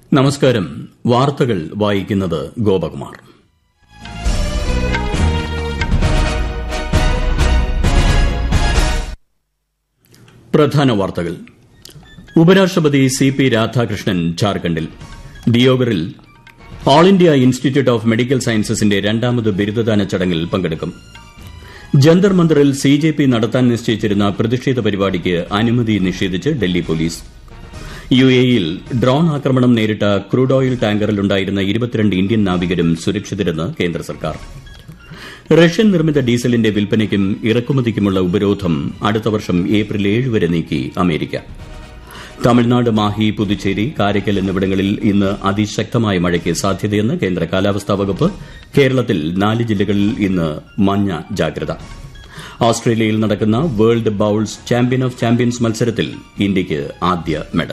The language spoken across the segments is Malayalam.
നമസ്കാരം വാർത്തകൾ വായിക്കുന്നത് ഗോപകുമാർ പ്രധാന വാർത്തകൾ ഉപരാഷ്ട്രപതി സി പി രാധാകൃഷ്ണൻ ഝാർഖണ്ഡിൽ ദിയോഗറിൽ all India institute of medical സയൻസസിന്റെ രണ്ടാമത് ബിരുദദാന ചടങ്ങിൽ പങ്കെടുക്കും ജന്തർ മന്ദറിൽ സി ജെ പി നടത്താൻ നിശ്ചയിച്ചിരുന്ന പ്രതിഷേധ പരിപാടിക്ക് അനുമതി നിഷേധിച്ച് ഡൽഹി പോലീസ് യു എ യിൽ ഡ്രോൺ ആക്രമണം നേരിട്ട ക്രൂഡ് ഓയിൽ ടാങ്കറിലുണ്ടായിരുന്ന ഇരുപത്തിരണ്ട് ഇന്ത്യൻ നാവികരും സുരക്ഷിതരെന്ന് കേന്ദ്ര സർക്കാർ റഷ്യൻ നിർമ്മിത ഡീസലിന്റെ വിൽപ്പനയ്ക്കും ഇറക്കുമതിക്കുമുള്ള ഉപരോധം അടുത്ത വർഷം ഏപ്രിൽ ഏഴ് വരെ നീക്കി അമേരിക്ക തമിഴ്നാട് മാഹി പുതുച്ചേരി കാരയ്ക്കൽ എന്നിവിടങ്ങളിൽ ഇന്ന് അതിശക്തമായ മഴയ്ക്ക് സാധ്യതയെന്ന് കേന്ദ്ര കാലാവസ്ഥാ വകുപ്പ് കേരളത്തിൽ നാല് ജില്ലകളിൽ ഇന്ന് മഞ്ഞ ജാഗ്രത ഓസ്ട്രേലിയയിൽ നടക്കുന്ന world bowls champion of champions മത്സരത്തിൽ ഇന്ത്യയ്ക്ക് ആദ്യ മെഡൽ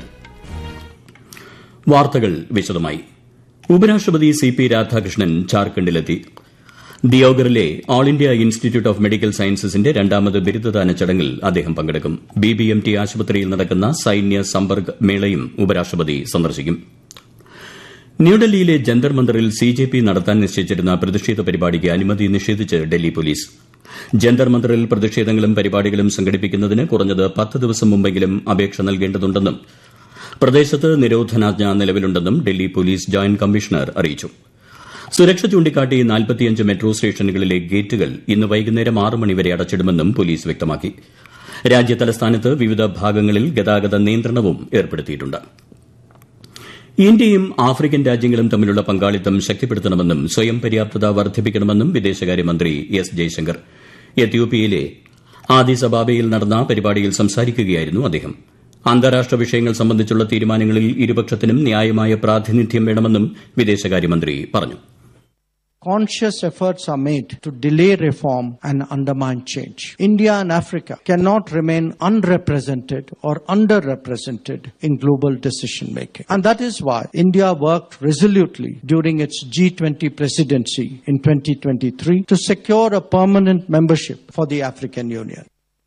വാർത്തകൾ വിശദമായി ഉപരാഷ്ട്രപതി സി പി രാധാകൃഷ്ണൻ ഝാർഖണ്ഡിലെത്തി ദിയോഗറിലെ all India institute of medical സയൻസസിന്റെ രണ്ടാമത് ബിരുദദാന ചടങ്ങിൽ അദ്ദേഹം പങ്കെടുക്കും ബി ബി എം ടി ആശുപത്രിയിൽ നടക്കുന്ന സൈന്യ സമ്പർക്ക് മേളയും ഉപരാഷ്ട്രപതി സന്ദർശിക്കും ന്യൂഡൽഹിയിലെ ജന്തർ മന്ദറിൽ സി ജെ പി നടത്താൻ നിശ്ചയിച്ചിരുന്ന പ്രതിഷേധ പരിപാടിക്ക് അനുമതി നിഷേധിച്ച് ഡൽഹി പോലീസ് ജന്തർ മന്ദറിൽ പ്രതിഷേധങ്ങളും പരിപാടികളും സംഘടിപ്പിക്കുന്നതിന് കുറഞ്ഞത് പത്ത് ദിവസം മുമ്പെങ്കിലും അപേക്ഷ നൽകേണ്ടതുണ്ടെന്നും പ്രദേശത്ത് നിരോധനാജ്ഞ നിലവിലുണ്ടെന്നും ഡൽഹി പോലീസ് ജോയിന്റ് കമ്മീഷണർ അറിയിച്ചു സുരക്ഷ ചൂണ്ടിക്കാട്ടി നാൽപ്പത്തിയഞ്ച് മെട്രോ സ്റ്റേഷനുകളിലെ ഗേറ്റുകൾ ഇന്ന് വൈകുന്നേരം ആറ് മണിവരെ അടച്ചിടുമെന്നും പോലീസ് വ്യക്തമാക്കി രാജ്യതലസ്ഥാനത്ത് വിവിധ ഭാഗങ്ങളിൽ ഗതാഗത നിയന്ത്രണവും ഏർപ്പെടുത്തിയിട്ടുണ്ട് ഇന്ത്യയും ആഫ്രിക്കൻ രാജ്യങ്ങളും തമ്മിലുള്ള പങ്കാളിത്തം ശക്തിപ്പെടുത്തണമെന്നും സ്വയം പര്യാപ്തത വർദ്ധിപ്പിക്കണമെന്നും വിദേശകാര്യമന്ത്രി എസ് ജയശങ്കർ എത്യോപ്യയിലെ ആദിസ് അബാബയിൽ നടന്ന പരിപാടിയിൽ സംസാരിക്കുകയായിരുന്നു അദ്ദേഹം അന്താരാഷ്ട്ര വിഷയങ്ങൾ സംബന്ധിച്ചുള്ള തീരുമാനങ്ങളിൽ ഇരുപക്ഷത്തിനും ന്യായമായ പ്രാതിനിധ്യം വേണമെന്നും വിദേശകാര്യമന്ത്രി പറഞ്ഞു conscious efforts are made to delay reform and undermine change. India and Africa cannot remain unrepresented or underrepresented in global decision making. And that is why India worked resolutely during its G20 presidency in 2023 to secure a permanent membership for the African Union.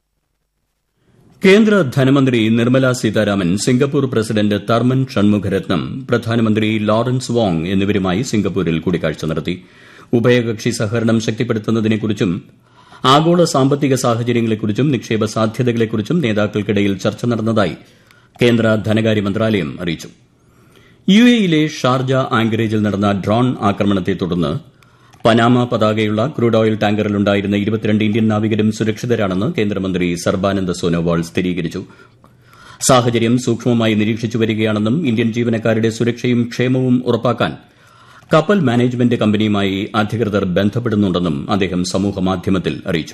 കേന്ദ്ര ധനമന്ത്രി നിർമ്മല സീതാരാമൻ സിംഗപ്പൂർ പ്രസിഡന്റ് തർമൻ ഷൺമുഖരത്നം പ്രധാനമന്ത്രി ലോറൻസ് വോങ് എന്നിവരുമായി സിംഗപ്പൂരിൽ കൂടിക്കാഴ്ച നടത്തി ഉഭയകക്ഷി സഹകരണം ശക്തിപ്പെടുത്തുന്നതിനെക്കുറിച്ചും ആഗോള സാമ്പത്തിക സാഹചര്യങ്ങളെക്കുറിച്ചും നിക്ഷേപ സാധ്യതകളെക്കുറിച്ചും നേതാക്കൾക്കിടയിൽ ചർച്ച നടന്നതായി കേന്ദ്ര ധനകാര്യ മന്ത്രാലയം അറിയിച്ചു യു എയിലെ ഷാർജ ആങ്കറേജിൽ നടന്ന ഡ്രോൺ ആക്രമണത്തെ തുടർന്ന് പനാമ പതാകയുള്ള ക്രൂഡ് ഓയിൽ ടാങ്കറിലുണ്ടായിരുന്ന ഇരുപത്തിരണ്ട് ഇന്ത്യൻ നാവികരും സുരക്ഷിതരാണെന്ന് കേന്ദ്രമന്ത്രി സർബാനന്ദ സോനോവാൾ സ്ഥിരീകരിച്ചു സാഹചര്യം സൂക്ഷ്മമായി നിരീക്ഷിച്ചു വരികയാണെന്നും ഇന്ത്യൻ ജീവനക്കാരുടെ സുരക്ഷയും ക്ഷേമവും ഉറപ്പാക്കാൻ കപ്പൽ മാനേജ്മെന്റ് കമ്പനിയുമായി അധികൃതർ ബന്ധപ്പെടുന്നുണ്ടെന്നും അദ്ദേഹം സമൂഹമാധ്യമത്തിൽ അറിയിച്ചു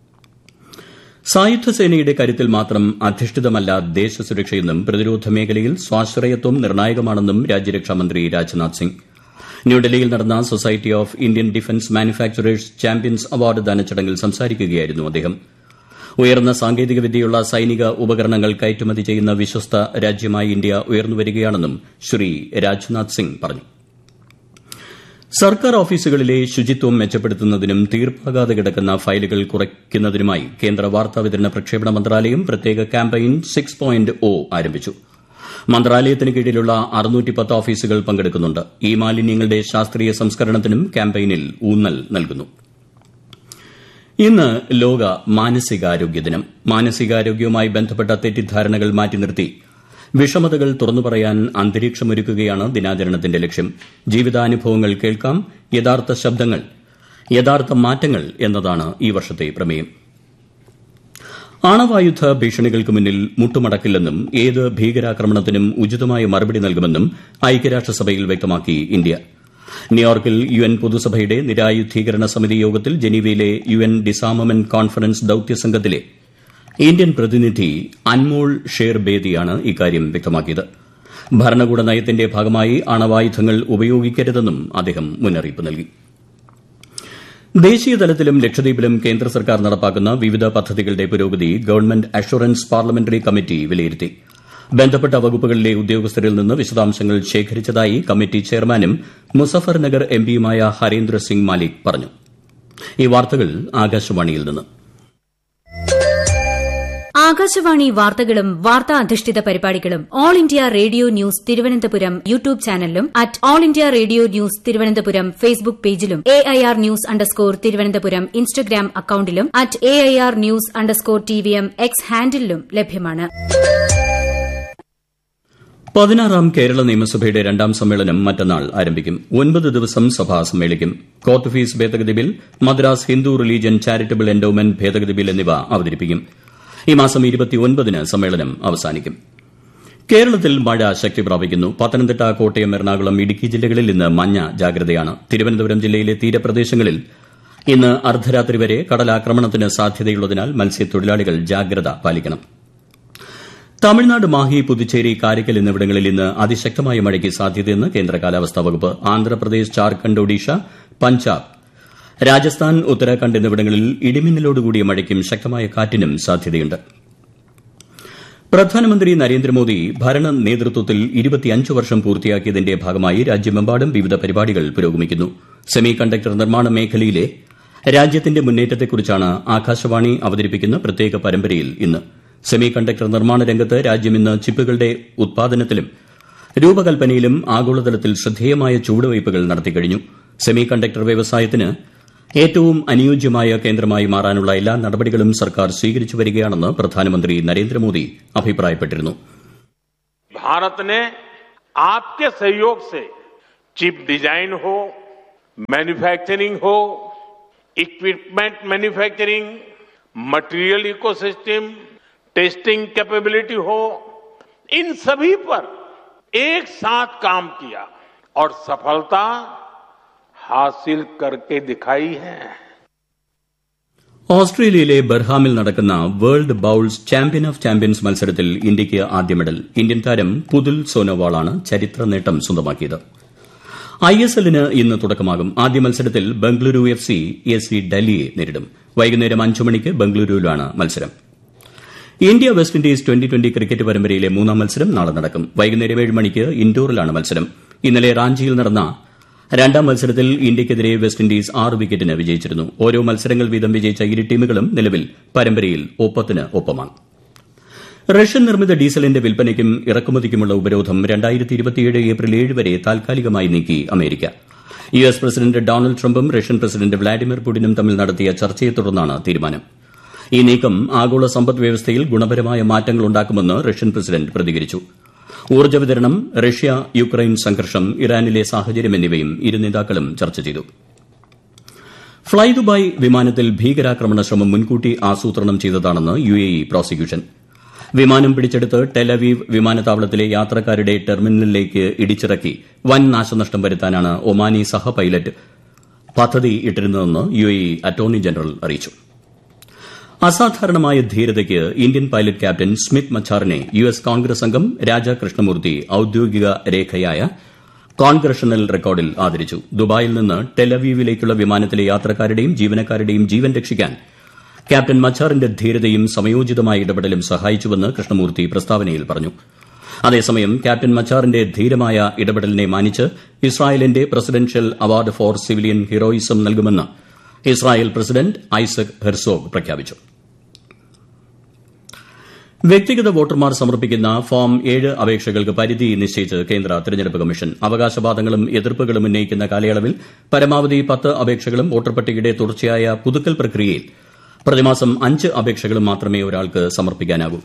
സായുധ സേനയുടെ കരുത്തിൽ മാത്രം അധിഷ്ഠിതമല്ല ദേശസുരക്ഷയെന്നും പ്രതിരോധ മേഖലയിൽ സ്വാശ്രയത്വം നിർണായകമാണെന്നും രാജ്യരക്ഷാമന്ത്രി രാജ്നാഥ് സിംഗ് ന്യൂഡൽഹിയിൽ നടന്ന society of Indian defence manufacturers champions award ദാന ചടങ്ങിൽ സംസാരിക്കുകയായിരുന്നു അദ്ദേഹം ഉയർന്ന സാങ്കേതിക വിദ്യയുള്ള സൈനിക ഉപകരണങ്ങൾ കയറ്റുമതി ചെയ്യുന്ന വിശ്വസ്ത രാജ്യമായി ഇന്ത്യ ഉയർന്നുവരികയാണെന്നും ശ്രീ രാജ്നാഥ് സിംഗ് പറഞ്ഞു സർക്കാർ ഓഫീസുകളിലെ ശുചിത്വം മെച്ചപ്പെടുത്തുന്നതിനും തീർപ്പാകാതെ കിടക്കുന്ന ഫയലുകൾ കുറയ്ക്കുന്നതിനുമായി കേന്ദ്ര വാർത്താവിതരണ പ്രക്ഷേപണ മന്ത്രാലയം പ്രത്യേക ക്യാമ്പയിൻ സിക്സ് പോയിന്റ് ഒ ആരംഭിച്ചു മന്ത്രാലയത്തിന് കീഴിലുള്ള അറുന്നൂറ്റിപ്പത്ത് ഓഫീസുകൾ പങ്കെടുക്കുന്നുണ്ട് ഈ മാലിന്യങ്ങളുടെ ശാസ്ത്രീയ സംസ്കരണത്തിനും ക്യാമ്പയിനിൽ ഊന്നൽ നൽകുന്നു ഇന്ന് ലോക മാനസികാരോഗ്യ ദിനം മാനസികാരോഗ്യവുമായി ബന്ധപ്പെട്ട തെറ്റിദ്ധാരണകൾ മാറ്റി നിർത്തി വിഷമതകൾ തുറന്നു പറയാൻ അന്തരീക്ഷമൊരുക്കുകയാണ് ദിനാചരണത്തിന്റെ ലക്ഷ്യം ജീവിതാനുഭവങ്ങൾ കേൾക്കാം യഥാർത്ഥ ശബ്ദങ്ങൾ യഥാർത്ഥ മാറ്റങ്ങൾ എന്നതാണ് ഈ വർഷത്തെ പ്രമേയം ആണവായുധ ഭീഷണികൾക്ക് മുന്നിൽ മുട്ടുമടക്കില്ലെന്നും ഏത് ഭീകരാക്രമണത്തിനും ഉചിതമായ മറുപടി നൽകുമെന്നും ഐക്യരാഷ്ട്രസഭയിൽ വ്യക്തമാക്കി ഇന്ത്യ ന്യൂയോർക്കിൽ യു എൻ പൊതുസഭയുടെ നിരായുധീകരണ സമിതി യോഗത്തിൽ ജനീവയിലെ യു എൻ ഡിസാമമെന്റ് കോൺഫറൻസ് ദൌത്യസംഘത്തിലെ ഇന്ത്യൻ പ്രതിനിധി അൻമോൾ ഷേർ ബേദിയാണ് ഇക്കാര്യം വ്യക്തമാക്കിയത് ഭരണകൂട നയത്തിന്റെ ഭാഗമായി അണവായുധങ്ങൾ ഉപയോഗിക്കരുതെന്നും അദ്ദേഹം മുന്നറിയിപ്പ് നൽകി ദേശീയ തലത്തിലും ലക്ഷദ്വീപിലും കേന്ദ്ര സർക്കാർ നടപ്പാക്കുന്ന വിവിധ പദ്ധതികളുടെ പുരോഗതി ഗവൺമെന്റ് അഷുറൻസ് പാർലമെന്ററി കമ്മിറ്റി വിലയിരുത്തി ബന്ധപ്പെട്ട വകുപ്പുകളിലെ ഉദ്യോഗസ്ഥരിൽ നിന്ന് വിശദാംശങ്ങൾ ശേഖരിച്ചതായി കമ്മിറ്റി ചെയർമാനും മുസഫർ നഗർ എംപിയുമായ ഹരേന്ദ്ര സിംഗ് മാലിക് പറഞ്ഞു ഈ വാർത്തകൾ ആകാശവാണിയിൽ നിന്ന് ആകാശവാണി വാർത്തകളും വാർത്താ അധിഷ്ഠിത പരിപാടികളും all India radio news Thiruvananthapuram YouTube ചാനലിലും at all India radio news Thiruvananthapuram Facebook പേജിലും A I R news underscore Thiruvananthapuram Instagram അക്കൌണ്ടിലും at A I R news underscore T V M X ഹാൻഡിലും ലഭ്യമാണ് പതിനാറാം കേരള നിയമസഭയുടെ രണ്ടാം സമ്മേളനം മറ്റന്നാൾ ആരംഭിക്കും ഒൻപത് ദിവസം സഭ സമ്മേളിക്കും കോർട്ട് ഫീസ് ഭേദഗതി bill Madras Hindu religion charitable endowment ഭേദഗതി ബിൽ എന്നിവ അവതരിപ്പിക്കും ഈ മാസം ന് സമ്മേളനം അവസാനിക്കും കേരളത്തിൽ മഴ ശക്തി പ്രാപിക്കുന്നു പത്തനംതിട്ട കോട്ടയം എറണാകുളം ഇടുക്കി ജില്ലകളിൽ ഇന്ന് മഞ്ഞ ജാഗ്രതയാണ് തിരുവനന്തപുരം ജില്ലയിലെ തീരപ്രദേശങ്ങളിൽ ഇന്ന് അർദ്ധരാത്രി വരെ കടലാക്രമണത്തിന് സാധ്യതയുള്ളതിനാൽ മത്സ്യത്തൊഴിലാളികൾ ജാഗ്രത പാലിക്കണം തമിഴ്നാട് മാഹി പുതുച്ചേരി കാരയ്ക്കൽ എന്നിവിടങ്ങളിൽ ഇന്ന് അതിശക്തമായ മഴയ്ക്ക് സാധ്യതയെന്ന് കേന്ദ്ര കാലാവസ്ഥാ വകുപ്പ് ആന്ധ്രാപ്രദേശ് ജാർഖണ്ഡ് ഒഡീഷ പഞ്ചാബ് രാജസ്ഥാൻ ഉത്തരാഖണ്ഡ് എന്നിവിടങ്ങളിൽ ഇടിമിന്നലോടുകൂടിയ മഴയ്ക്കും ശക്തമായ കാറ്റിനും സാധ്യതയുണ്ട് പ്രധാനമന്ത്രി നരേന്ദ്രമോദി ഭരണ നേതൃത്വത്തിൽ ഇരുപത്തിയഞ്ച് വർഷം പൂർത്തിയാക്കിയതിന്റെ ഭാഗമായി രാജ്യമെമ്പാടും വിവിധ പരിപാടികൾ പുരോഗമിക്കുന്നു സെമി കണ്ടക്ടർ നിർമ്മാണ മേഖലയിലെ രാജ്യത്തിന്റെ മുന്നേറ്റത്തെക്കുറിച്ചാണ് ആകാശവാണി അവതരിപ്പിക്കുന്ന പ്രത്യേക പരമ്പരയിൽ ഇന്ന് സെമി കണ്ടക്ടർ നിർമ്മാണ രംഗത്ത് രാജ്യം ഇന്ന് ചിപ്പുകളുടെ ഉത്പാദനത്തിലും രൂപകൽപ്പനയിലും ആഗോളതലത്തിൽ ശ്രദ്ധേയമായ ചുവടുവയ്പുകൾ നടത്തിക്കഴിഞ്ഞു സെമി കണ്ടക്ടർ വ്യവസായത്തിന് ഏറ്റവും അനുയോജ്യമായ കേന്ദ്രമായി മാറാനുള്ള എല്ലാ നടപടികളും സർക്കാർ സ്വീകരിച്ചു വരികയാണെന്ന് പ്രധാനമന്ത്രി നരേന്ദ്രമോദി അഭിപ്രായപ്പെട്ടിരുന്നു भारत ने आपके सहयोग से चिप डिजाइन हो मैन्युफैक्चरिंग हो equipment manufacturing material ecosystem testing capability हो इन सभी पर एक साथ काम किया और सफलता हासिल करके दिखाई है ഓസ്ട്രേലിയയിലെ ബർഹാമിൽ നടക്കുന്ന world bowls champion of champions മത്സരത്തിൽ ഇന്ത്യയ്ക്ക് ആദ്യ മെഡൽ ഇന്ത്യൻ താരം പുതുൽ സോനോവാളാണ് ചരിത്ര നേട്ടം സ്വന്തമാക്കിയത് ഐ എസ് എല്ലിന് ഇന്ന് തുടക്കമാകും ആദ്യ മത്സരത്തിൽ Bengaluru F C S C ഡൽഹിയെ നേരിടും വൈകുന്നേരം അഞ്ചു മണിക്ക് ബംഗളൂരുവിലാണ് മത്സരം India West Indies twenty twenty cricket പരമ്പരയിലെ മൂന്നാം മത്സരം നാളെ നടക്കും വൈകുന്നേരം ഏഴ് മണിക്ക് ഇൻഡോറിലാണ് മത്സരം ഇന്നലെ റാഞ്ചിയിൽ നടന്ന രണ്ടാം മത്സരത്തിൽ ഇന്ത്യയ്ക്കെതിരെ വെസ്റ്റ് ഇൻഡീസ് ആറ് വിക്കറ്റിന് വിജയിച്ചിരുന്നു ഓരോ മത്സരങ്ങൾ വീതം വിജയിച്ച ഇരു ടീമുകളും നിലവിൽ പരമ്പരയിൽ ഒപ്പത്തിന് ഒപ്പമാണ് റഷ്യൻ നിർമ്മിത ഡീസലിന്റെ വിൽപ്പനയ്ക്കും ഇറക്കുമതിക്കുമുള്ള ഉപരോധം ഏപ്രിൽ ഏഴ് വരെ താൽക്കാലികമായി നീക്കി America U S president Donald ട്രംപും റഷ്യൻ പ്രസിഡന്റ് വ്ളാഡിമിർ പുടിനും തമ്മിൽ നടത്തിയ ചർച്ചയെ തുടർന്നാണ് തീരുമാനം ഈ നീക്കം ആഗോള സമ്പദ് വ്യവസ്ഥയിൽ ഗുണപരമായ മാറ്റങ്ങൾ ഉണ്ടാക്കുമെന്ന് റഷ്യൻ പ്രസിഡന്റ് പ്രതികരിച്ചു ഊർജ്ജ വിതരണം റഷ്യ യുക്രൈൻ സംഘർഷം ഇറാനിലെ സാഹചര്യം എന്നിവയും ഇരു നേതാക്കളും ചർച്ച ചെയ്തു ഫ്ളൈ ദുബായ് വിമാനത്തിൽ ഭീകരാക്രമണ ശ്രമം മുൻകൂട്ടി ആസൂത്രണം ചെയ്തതാണെന്ന് യു എ ഇ പ്രോസിക്യൂഷൻ വിമാനം പിടിച്ചെടുത്ത് ടെലവീവ് വിമാനത്താവളത്തിലെ യാത്രക്കാരുടെ ടെർമിനലിലേക്ക് ഇടിച്ചിറക്കി വൻ നാശനഷ്ടം വരുത്താനാണ് ഒമാനി സഹ പൈലറ്റ് പദ്ധതി ഇട്ടിരുന്നതെന്ന് U A E attorney general അറിയിച്ചു അസാധാരണമായ ധീരതയ്ക്ക് ഇന്ത്യൻ പൈലറ്റ് ക്യാപ്റ്റൻ സ്മിത്ത് മച്ചാറിനെ യു എസ് കോൺഗ്രസ് അംഗം രാജ കൃഷ്ണമൂർത്തി ഔദ്യോഗിക രേഖയായ കോൺഗ്രഷണൽ റെക്കോർഡിൽ ആദരിച്ചു ദുബായിൽ നിന്ന് ടെലവീവിലേക്കുള്ള വിമാനത്തിലെ യാത്രക്കാരുടെയും ജീവനക്കാരുടെയും ജീവൻ രക്ഷിക്കാൻ ക്യാപ്റ്റൻ മച്ചാറിന്റെ ധീരതയും സമയോചിതമായ ഇടപെടലും സഹായിച്ചുവെന്ന് കൃഷ്ണമൂർത്തി പ്രസ്താവനയിൽ പറഞ്ഞു അതേസമയം ക്യാപ്റ്റൻ മച്ചാറിന്റെ ധീരമായ ഇടപെടലിനെ മാനിച്ച് ഇസ്രായേലിന്റെ presidential award for civilian heroism നൽകുമെന്ന് ഇസ്രായേൽ പ്രസിഡന്റ് ഐസക് ഹെർസോഗ് പ്രഖ്യാപിച്ചു വ്യക്തിഗത വോട്ടർമാർ സമർപ്പിക്കുന്ന ഫോം ഏഴ് അപേക്ഷകൾക്ക് പരിധി നിശ്ചയിച്ച് കേന്ദ്ര തെരഞ്ഞെടുപ്പ് കമ്മീഷൻ അവകാശവാദങ്ങളും എതിർപ്പുകളും ഉന്നയിക്കുന്ന കാലയളവിൽ പരമാവധി പത്ത് അപേക്ഷകളും വോട്ടർ പട്ടികയുടെ തുടർച്ചയായ പുതുക്കൽ പ്രക്രിയയിൽ പ്രതിമാസം അഞ്ച് അപേക്ഷകളും മാത്രമേ ഒരാൾക്ക് സമർപ്പിക്കാനാകൂ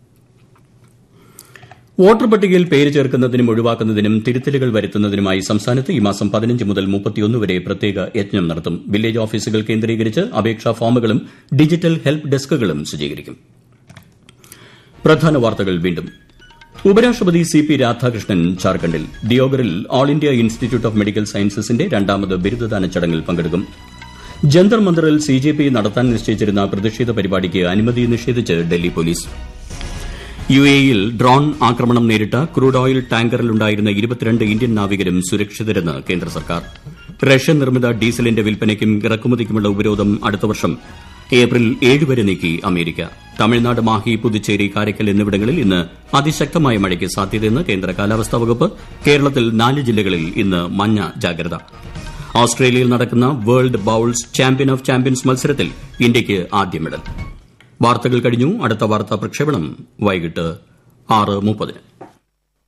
വോട്ടർ പട്ടികയിൽ പേര് ചേർക്കുന്നതിനും ഒഴിവാക്കുന്നതിനും തിരുത്തലുകൾ വരുത്തുന്നതിനുമായി സംസ്ഥാനത്ത് ഈ മാസം പതിനഞ്ച് മുതൽ മുപ്പത്തിയൊന്ന് വരെ പ്രത്യേക യജ്ഞം നടത്തും വില്ലേജ് ഓഫീസുകൾ കേന്ദ്രീകരിച്ച് അപേക്ഷാ ഫോമുകളും ഡിജിറ്റൽ ഹെൽപ്പ് ഡെസ്കുകളും സജ്ജീകരിക്കും പ്രധാന വാർത്തകൾ വീണ്ടും ഉപരാഷ്ട്രപതി സി പി രാധാകൃഷ്ണൻ ജാർഖണ്ഡിൽ ദിയോഗറിൽ all India institute of medical സയൻസസിന്റെ രണ്ടാമത് ബിരുദദാന ചടങ്ങിൽ പങ്കെടുക്കും ജന്തർ മന്ദറിൽ സി ജെ പി നടത്താൻ നിശ്ചയിച്ചിരുന്ന പ്രതിഷേധ പരിപാടിക്ക് അനുമതി നിഷേധിച്ച് ഡൽഹി പോലീസ് യു എയിൽ ഡ്രോൺ ആക്രമണം നേരിട്ട ക്രൂഡ് ഓയിൽ ടാങ്കറിലുണ്ടായിരുന്ന ഇരുപത്തിരണ്ട് ഇന്ത്യൻ നാവികരും സുരക്ഷിതരെന്ന് കേന്ദ്ര സർക്കാർ റഷ്യൻ നിർമ്മിത ഡീസലിന്റെ വിൽപ്പനയ്ക്കും ഇറക്കുമതിക്കുമുള്ള ഉപരോധം അടുത്ത വർഷം ഏപ്രിൽ ഏഴ് വരെ നീക്കി അമേരിക്ക തമിഴ്നാട് മാഹി പുതുച്ചേരി കാരയ്ക്കൽ എന്നിവിടങ്ങളിൽ ഇന്ന് അതിശക്തമായ മഴയ്ക്ക് സാധ്യതയെന്ന് കേന്ദ്ര കാലാവസ്ഥാ വകുപ്പ് കേരളത്തിൽ നാല് ജില്ലകളിൽ ഇന്ന് മഞ്ഞ ജാഗ്രത ഓസ്ട്രേലിയയിൽ നടക്കുന്ന world bowls champion of champions മത്സരത്തിൽ ഇന്ത്യയ്ക്ക് ആദ്യ മെഡൽ വാർത്തകൾ കഴിഞ്ഞു അടുത്ത വാർത്താ പ്രക്ഷേപണം വൈകിട്ട് ആറ് മുപ്പതിന്